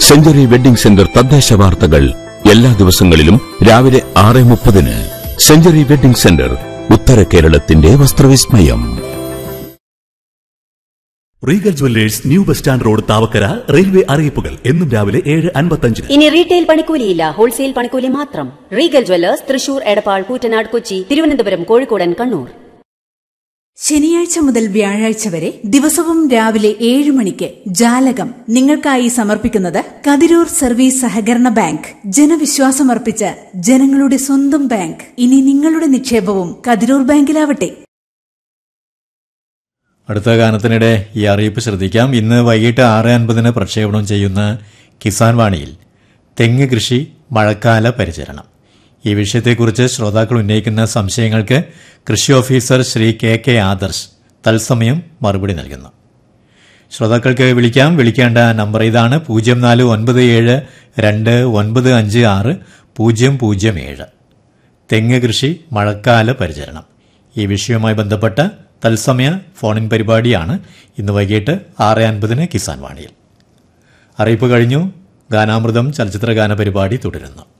century wedding centre തദ്ദേശ വാർത്തകൾ എല്ലാ ദിവസങ്ങളിലും രാവിലെ ആറ് മുപ്പതിന് സെഞ്ചുറി വെഡിംഗ് സെന്റർ ഉത്തര കേരളത്തിന്റെ വസ്ത്രവിസ്മയം Regal jewellers new bus stand road Thavakkara railway അറിയിപ്പുകൾ എന്നും രാവിലെ ഏഴ് അൻപത്തഞ്ചിന് ഇനി റീറ്റെയിൽ പണിക്കൂലിയില്ല ഹോൾസെയിൽ പണിക്കൂലി മാത്രം റീഗൽ ജ്വല്ലേഴ്സ് തൃശൂർ എടപ്പാൾ കൂറ്റനാട് കൊച്ചി തിരുവനന്തപുരം കോഴിക്കോടൻ കണ്ണൂർ ശനിയാഴ്ച മുതൽ വ്യാഴാഴ്ച വരെ ദിവസവും രാവിലെ ഏഴ് മണിക്ക് ജാലകം നിങ്ങൾക്കായി സമർപ്പിക്കുന്നത് കതിരൂർ സർവീസ് സഹകരണ ബാങ്ക് ജനവിശ്വാസമർപ്പിച്ച ജനങ്ങളുടെ സ്വന്തം ബാങ്ക് ഇനി നിങ്ങളുടെ നിക്ഷേപവും കതിരൂർ ബാങ്കിലാവട്ടെ അടുത്ത ഗാനത്തിനിടെ ഈ അറിയിപ്പ് ശ്രദ്ധിക്കാം ഇന്ന് വൈകിട്ട് ആറ് അൻപതിന് പ്രക്ഷേപണം ചെയ്യുന്ന കിസാൻ വാണിയിൽ തെങ്ങ് കൃഷി മഴക്കാല പരിചരണം ഈ വിഷയത്തെക്കുറിച്ച് ശ്രോതാക്കൾ ഉന്നയിക്കുന്ന സംശയങ്ങൾക്ക് കൃഷി officer Shri K K Adarsh തത്സമയം മറുപടി നൽകുന്നു ശ്രോതാക്കൾക്ക് വിളിക്കാം വിളിക്കേണ്ട നമ്പർ ഇതാണ് പൂജ്യം നാല് ഒൻപത് ഏഴ് രണ്ട് ഒൻപത് അഞ്ച് ആറ് പൂജ്യം പൂജ്യം ഏഴ് തെങ്ങ് കൃഷി മഴക്കാല പരിചരണം ഈ വിഷയവുമായി ബന്ധപ്പെട്ട തത്സമയ ഫോണിൻ പരിപാടിയാണ് ഇന്ന് വൈകിട്ട് ആറ് അൻപതിന് കിസാൻ വാണിയിൽ അറിയിപ്പ് കഴിഞ്ഞു ഗാനാമൃതം ചലച്ചിത്ര ഗാന പരിപാടി തുടരുന്നു